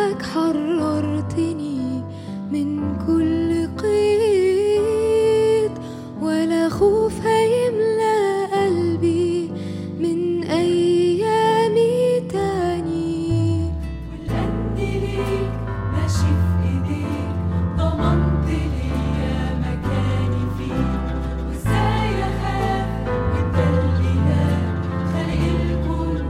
إنك حررتني من كل قيد ولا خوف هيملى قلبي من أيامي تاني والقد ليك ماشي في ايديك ضمنت ليا مكاني فيك وازاي اخاف وانت الاله خالق الكون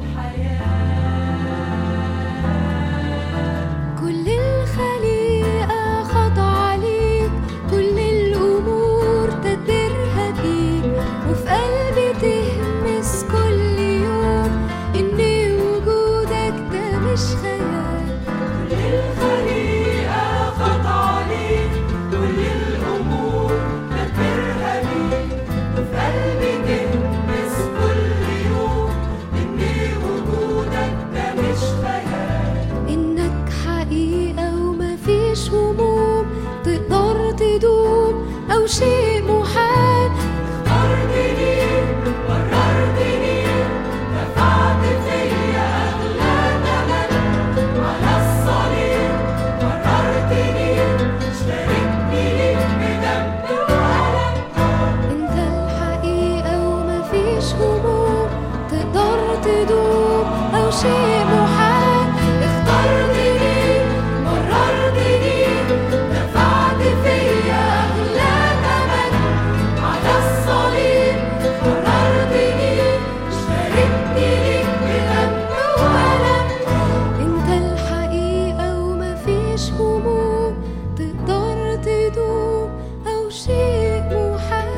والحياه كل الخليقة خاضعة ليك كل الأمور تدبيرها بيك وفي قلبي تهمس كل يوم إن وجودك ده مش خيال كل الخليقة خاضعة ليك كل الأمور تدبيرها بيك وفي قلبي تلمس كل يوم إن وجودك ده مش خيال إنك حقيقة ومفيش هموم تقدر تدوم أو شيء محال اخترتني قررتني دفعت فيا أغلى ثمن على الصليب قررتني اشتركني ليك بدم وألم انت الحقيقة ومفيش هموم تقدر تدوم او شيء محال اخترتني مررتني دفعت فيا أغلى ثمن على الصليب قررتني اشتركني ليك بدم وألم انت الحقيقة ومفيش هموم تقدر تدوم او شيء محال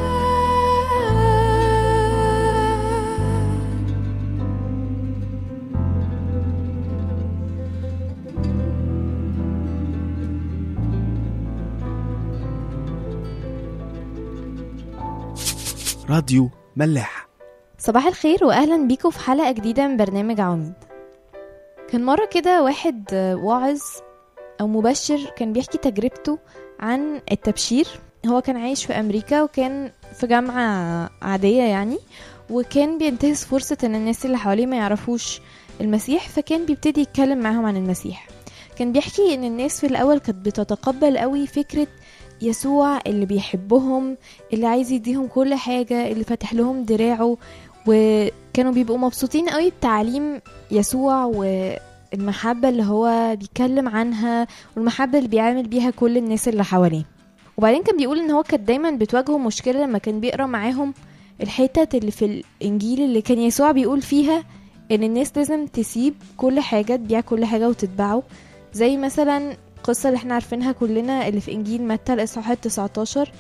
راديو ملاح صباح الخير واهلا بيكم في حلقه جديده من برنامج عواميد كان مره كده واحد آه، واعظ او مبشر كان بيحكي تجربته عن التبشير هو كان عايش في امريكا وكان في جامعه عاديه يعني وكان بينتهز فرصه ان الناس اللي حواليه ما يعرفوش المسيح فكان بيبتدي يتكلم معاهم عن المسيح كان بيحكي ان الناس في الاول كانت بتتقبل قوي فكره يسوع اللي بيحبهم اللي عايز يديهم كل حاجه اللي فاتح لهم دراعه وكانوا بيبقوا مبسوطين قوي بتعليم يسوع والمحبة اللي هو بيتكلم عنها والمحبة اللي بيعامل بيها كل الناس اللي حواليه وبعدين كان بيقول ان هو كان دايما بتواجهه مشكلة لما كان بيقرا معاهم الحتت اللي في الانجيل اللي كان يسوع بيقول فيها ان الناس لازم تسيب كل حاجة تبيع كل حاجة وتتبعه زي مثلا القصة اللي احنا عارفينها كلنا اللي في انجيل متى الاصحاح 19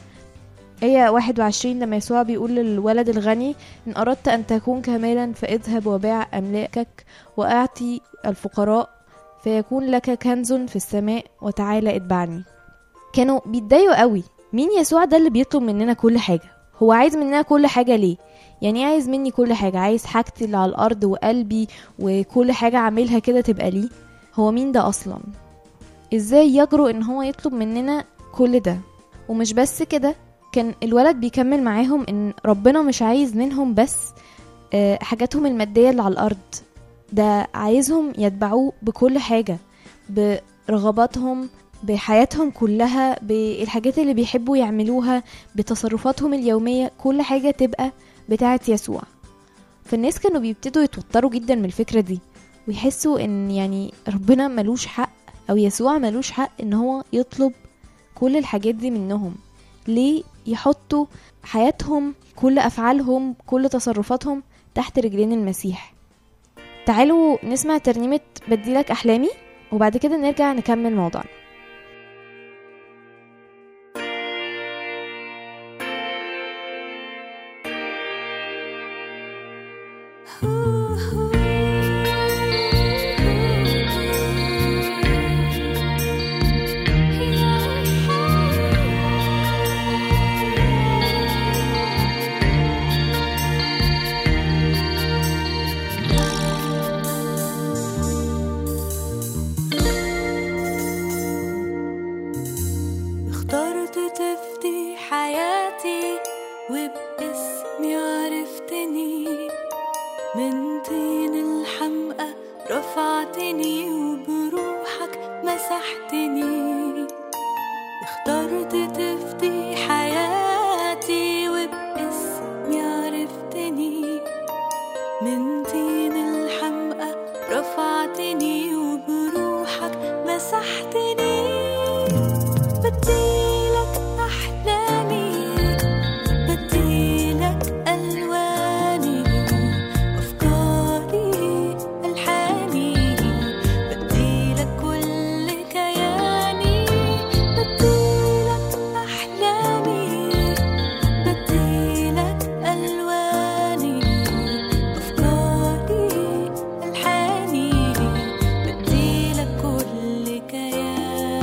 هي 21 لما يسوع بيقول للولد الغني إن أردت أن تكون كاملا فاذهب وبيع أملاكك وأعطي الفقراء فيكون لك كنز في السماء وتعالى اتبعني كانوا بيتضايقوا قوي مين يسوع ده اللي بيطلب مننا كل حاجة هو عايز مننا كل حاجة ليه يعني إيه عايز مني كل حاجة عايز حاجتي اللي على الأرض وقلبي وكل حاجة عاملها كده تبقى ليه هو مين ده أصلا ازاي يجرؤ ان هو يطلب مننا كل ده ومش بس كده كان الولد بيكمل معاهم ان ربنا مش عايز منهم بس آه، حاجاتهم المادية اللي على الأرض ده عايزهم يتبعوه بكل حاجة برغباتهم بحياتهم كلها بالحاجات اللي بيحبوا يعملوها بتصرفاتهم اليومية كل حاجة تبقى بتاعة يسوع فالناس كانوا بيبتدوا يتوتروا جدا من الفكرة دي ويحسوا ان يعني ربنا ملوش حق او يسوع ملوش حق ان هو يطلب كل الحاجات دي منهم ليه يحطوا حياتهم كل افعالهم كل تصرفاتهم تحت رجلين المسيح تعالوا نسمع ترنيمة بديلك احلامي وبعد كده نرجع نكمل موضوعنا مسحتني اخترت تفدي حياتي وباسمي عرفتني من طين الحمقى رفعتني وبروحك مسحتني بديلك أحلامي بديلك ألواني أفكاري ألحاني بديلك كل كياني بديلك أحلامي بديلك ألواني أفكاري ألحاني بديلك كل كياني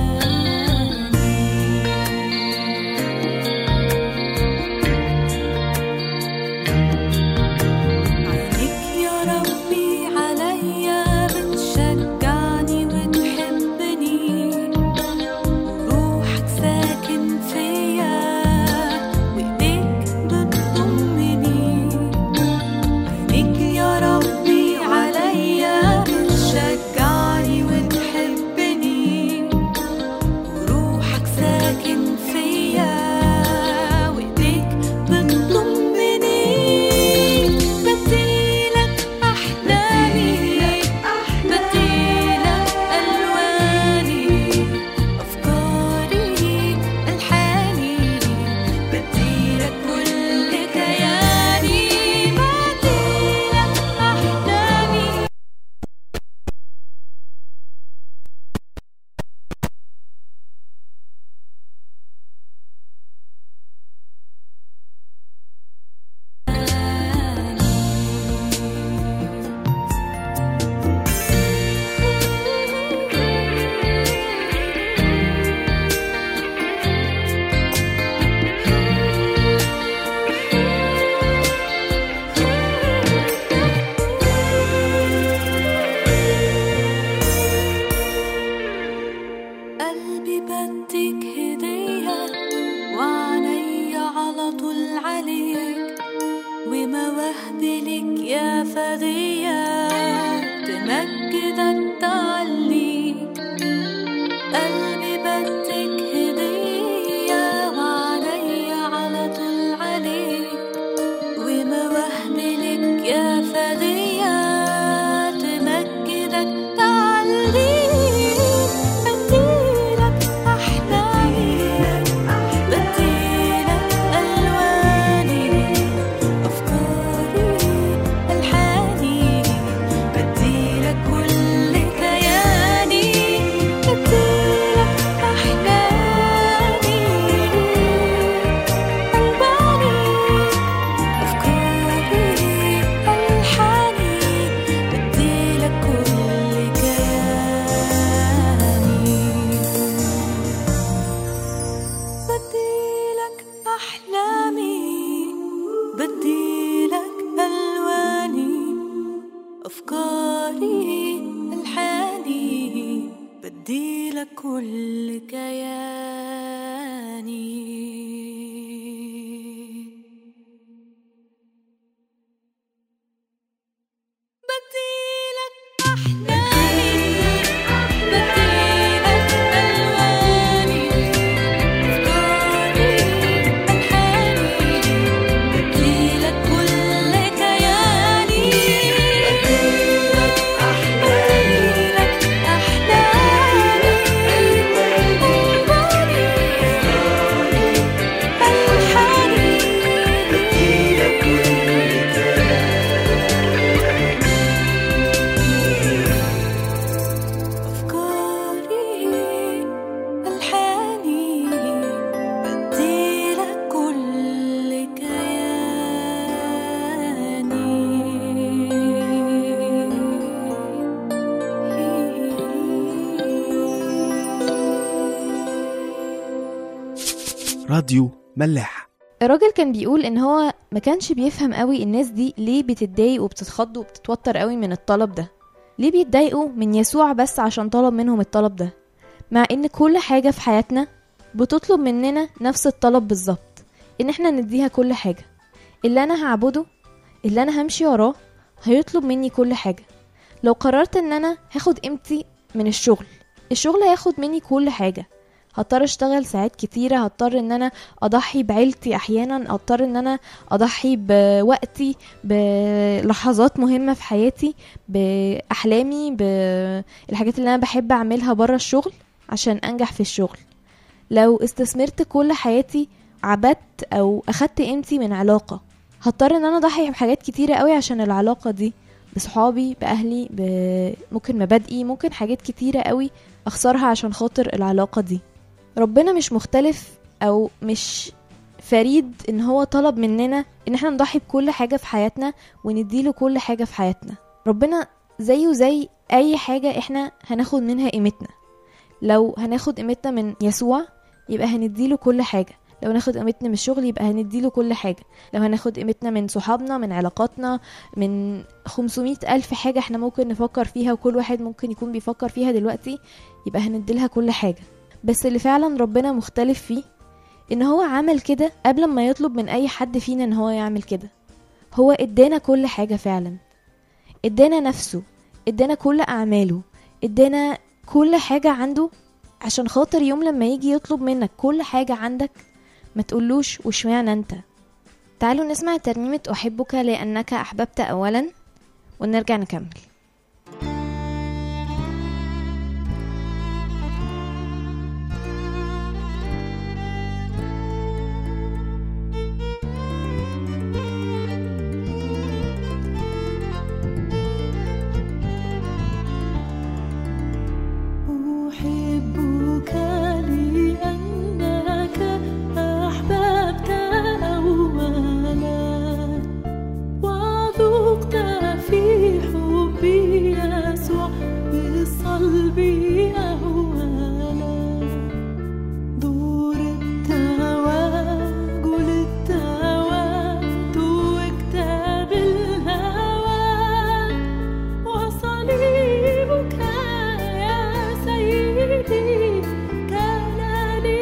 عينيك يا ربي عليا بتشجعني وتحبني وروحك ساكن فيا وايديك بتضمني عينيك يا ربي عليا بتشجعني وتحبني وروحك ساكن فيا وايديك بتضمني بديلك احلامي بديلك الواني افكاري الحاني بديلك كل كياني بديلك احلامي قلبي بديك هدية وعلي على طول عليك ومواهبي لك يا فدية تمجدك تعليك قلبي بديك هدية وعلي على طول عليك ومواهبي لك يا فدية تمجدك تعليك بديلك أحلامي بديلك ألواني أفكاري ألحاني بديلك كل كياني بديلك أحلامي ألواني أفكاري ألحاني بديلك كل كياني بديلك أحلامي بديلك ألواني أفكاري ألحاني بديلك كل كياني بديلك أحلامي بديلك ألواني أفكاري ألحاني بديلك كل كياني بديلك أحلامي راديو ملاح الراجل كان بيقول ان هو ما كانش بيفهم قوي الناس دي ليه بتتضايق وبتتخض وبتتوتر قوي من الطلب ده ليه بيتضايقوا من يسوع بس عشان طلب منهم الطلب ده مع ان كل حاجة في حياتنا بتطلب مننا نفس الطلب بالظبط ان احنا نديها كل حاجة اللي انا هعبده اللي انا همشي وراه هيطلب مني كل حاجة لو قررت ان انا هاخد قيمتي من الشغل الشغل هياخد مني كل حاجة هضطر اشتغل ساعات كتيرة هضطر ان انا اضحي بعيلتي احيانا اضطر ان انا اضحي بوقتي بلحظات مهمة في حياتي باحلامي بالحاجات اللي انا بحب اعملها برا الشغل عشان انجح في الشغل لو استثمرت كل حياتي عبدت او اخدت قيمتي من علاقة هضطر ان انا اضحي بحاجات كتيرة قوي عشان العلاقة دي بصحابي باهلي ب... ممكن مبادئي ممكن حاجات كتيرة قوي اخسرها عشان خاطر العلاقة دي ربنا مش مختلف او مش فريد ان هو طلب مننا ان احنا نضحي بكل حاجة في حياتنا ونديله كل حاجة في حياتنا ربنا زيه زي اي حاجة احنا هناخد منها قيمتنا لو هناخد قيمتنا من يسوع يبقى هنديله كل حاجة لو هناخد قيمتنا من الشغل يبقى هنديله كل حاجة لو هناخد قيمتنا من صحابنا من علاقاتنا من 500 ألف حاجة احنا ممكن نفكر فيها وكل واحد ممكن يكون بيفكر فيها دلوقتي يبقى هنديلها كل حاجة بس اللي فعلا ربنا مختلف فيه ان هو عمل كده قبل ما يطلب من اي حد فينا ان هو يعمل كده هو ادانا كل حاجة فعلا ادانا نفسه ادانا كل اعماله ادانا كل حاجة عنده عشان خاطر يوم لما يجي يطلب منك كل حاجة عندك ما تقولوش وشمعنا انت تعالوا نسمع ترنيمة أحبك لأنك أحببت أولا ونرجع نكمل أحبك لأنك أحببت أولا وذقت في حبي يسوع بالصلب أولا دور التواجد التوات وكتاب الهوى وصليبك يا سيدي كان لي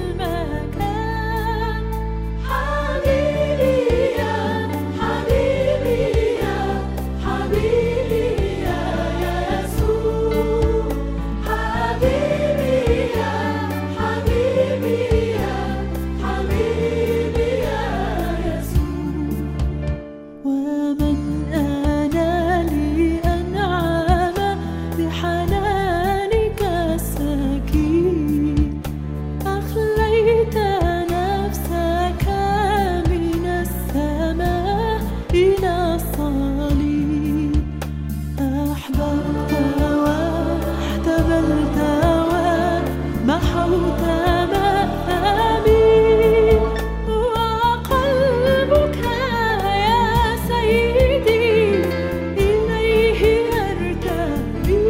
المكان حبيبي يا حبيبي يا حبيبي يا يسوع حبيبي يا حبيبي يا حبيبي يا يسوع ومن أنا لأنعم بحنانك السكين أخليت نفسك من السماء إلى الصليب أحببت واحتملت ومحوت مآمي وقلبك يا سيدي إليه يرتمي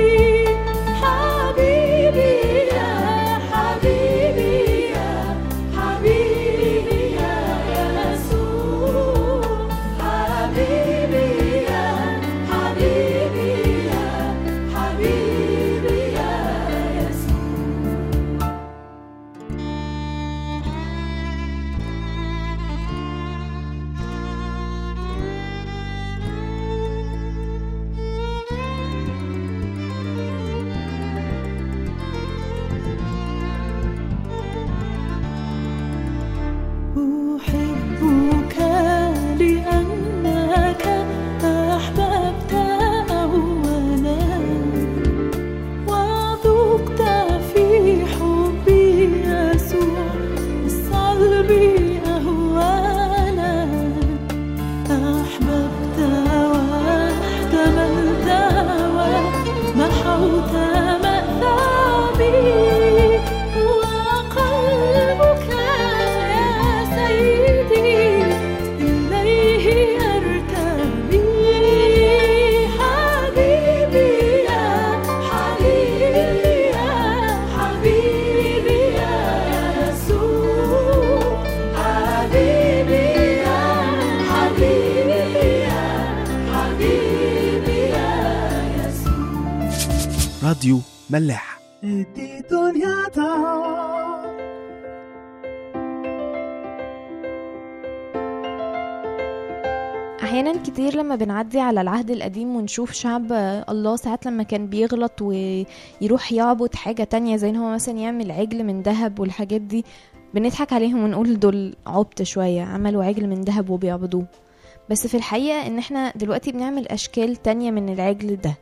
حبيبي يا حبيبي يا حبيبي يا يسوع حبيبي يا حبيبي يا حبيبي يا يسوع أحبك لأنك أحببت أولا وذقت في حبي يسوع الصلب أهوانا أحببت واحتملت ومحوت مأثامي وقلبك يا سيدي إليه يرتمي حبيبي يا حبيبي يا حبيبي يا يسوع حبيبي يا حبيبي يا حبيبي يا يسوع راديو ملاح احيانا كتير لما بنعدي على العهد القديم ونشوف شعب الله ساعات لما كان بيغلط ويروح يعبد حاجة تانية زي ان هو مثلا يعمل عجل من ذهب والحاجات دي بنضحك عليهم ونقول دول عبط شوية عملوا عجل من ذهب وبيعبدوه بس في الحقيقة ان احنا دلوقتي بنعمل اشكال تانية من العجل ده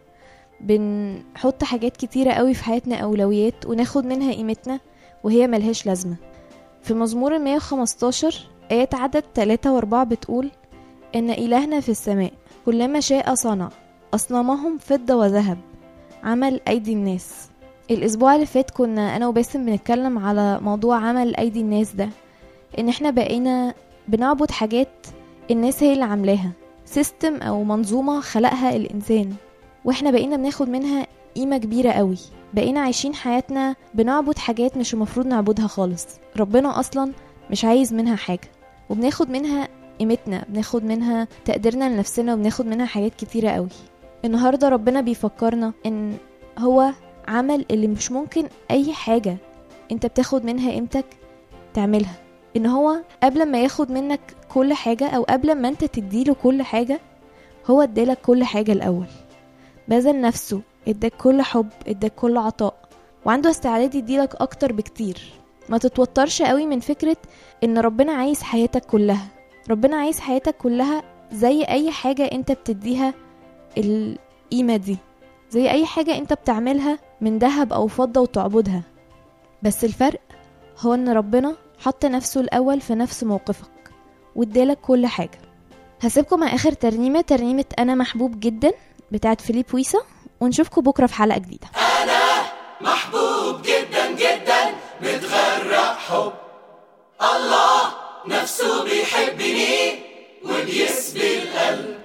بنحط حاجات كتيرة قوي في حياتنا اولويات وناخد منها قيمتنا وهي ملهاش لازمة في مزمور 115 آيات عدد 3 و4 بتقول إن إلهنا في السماء كلما شاء صنع أصنامهم فضة وذهب عمل أيدي الناس الأسبوع اللي فات كنا أنا وباسم بنتكلم على موضوع عمل أيدي الناس ده إن إحنا بقينا بنعبد حاجات الناس هي اللي عاملاها سيستم أو منظومة خلقها الإنسان وإحنا بقينا بناخد منها قيمة كبيرة قوي بقينا عايشين حياتنا بنعبد حاجات مش المفروض نعبدها خالص ربنا أصلا مش عايز منها حاجة وبناخد منها قيمتنا بناخد منها تقديرنا لنفسنا وبناخد منها حاجات كتيرة قوي النهاردة ربنا بيفكرنا ان هو عمل اللي مش ممكن اي حاجة انت بتاخد منها قيمتك تعملها ان هو قبل ما ياخد منك كل حاجة او قبل ما انت تديله كل حاجة هو ادالك كل حاجة الاول بذل نفسه اداك كل حب اداك كل عطاء وعنده استعداد يديلك اكتر بكتير ما تتوترش قوي من فكرة ان ربنا عايز حياتك كلها ربنا عايز حياتك كلها زي اي حاجة انت بتديها القيمة دي زي اي حاجة انت بتعملها من ذهب او فضة وتعبدها بس الفرق هو ان ربنا حط نفسه الاول في نفس موقفك وادالك كل حاجة هسيبكم مع اخر ترنيمة ترنيمة انا محبوب جدا بتاعت فيليب ويسا ونشوفكم بكرة في حلقة جديدة محبوب جدا جدا متغرق حب الله نفسه بيحبني وبيسبي القلب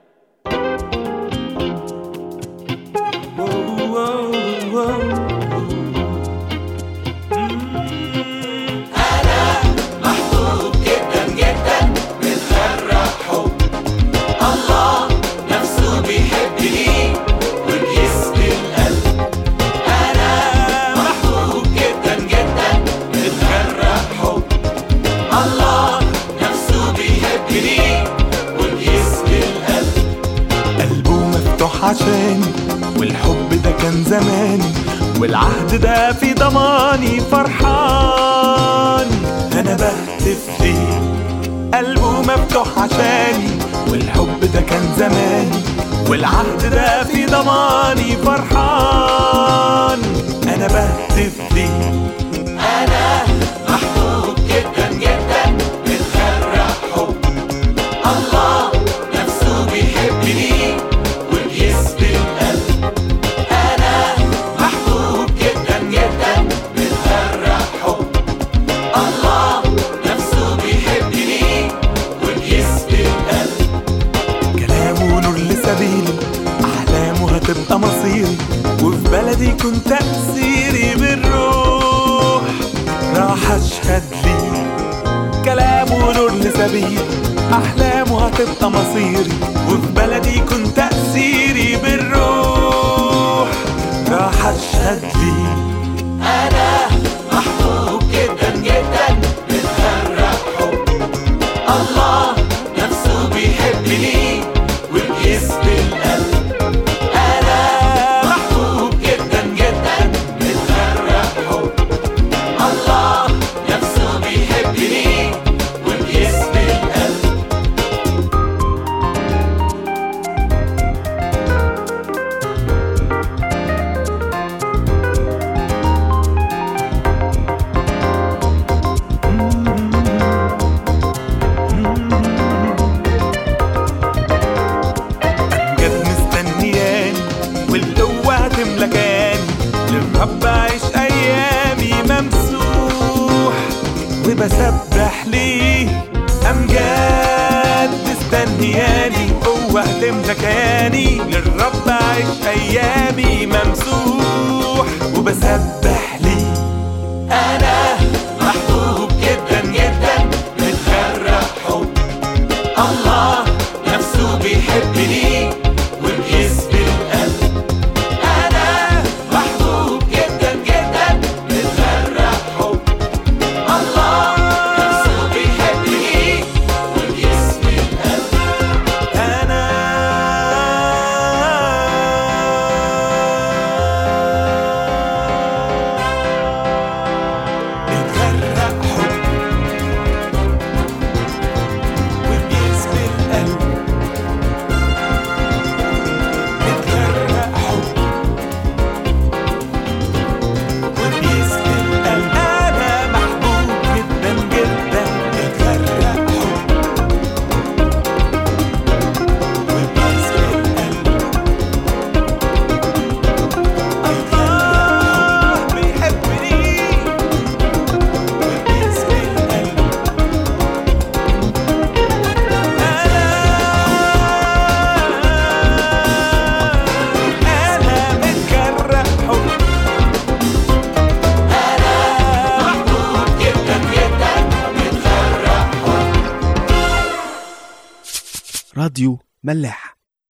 محبوب جدا جدا متغرق حب الله نفسه بيحبني وبيسبي القلب أنا محبوب جدا جدا متغرق حب الله نفسه بيحبني وبيسبي القلب قلبه مفتوح عشاني والحب ده كان زماني والعهد ده في ضماني فرحان انا بهتف ليه قلبه مفتوح عشاني والحب ده كان زماني والعهد ده في ضماني فرحان انا بهتف ليه أنا محبوب جدا جدا متغرق حب الله نفسه بيحبني وبيسبي القلب أنا محبوب جدا جدا متغرق حب الله نفسه بيحبني وبيسبي القلب كلامه نور لسبيلي أحلامه هتبقى مصيري وفي بلدي كنت تأثيري بالروح راح أشهد ليه كلامه نور لسبيلي أحلامه هتبقى مصيري وفي بلدي كنت تأثيري بالروح راح أشهد ليه أنا محبوب جدا جدا متغرق حب الله نفسه بيحبني وبيسبي القلب أنا محبوب جدا جدا متغرق حب الله نفسه بيحبني وبيسبي القلب أمجد مستنياني والقوة هتملكاني للرب أعيش أيامي ممسوح وبسبح ليه أمجاد مستنياني قوة هتملكاني للرب أعيش أيامي ممسوح وبسبح ليه أنا محبوب جدا جدا متغرق حب الله نفسه بيحبني وبيسبي القلب أنا محبوب جدا جدا متغرق حب الله نفسه بيحبني وبيسبي القلب راديو ملاح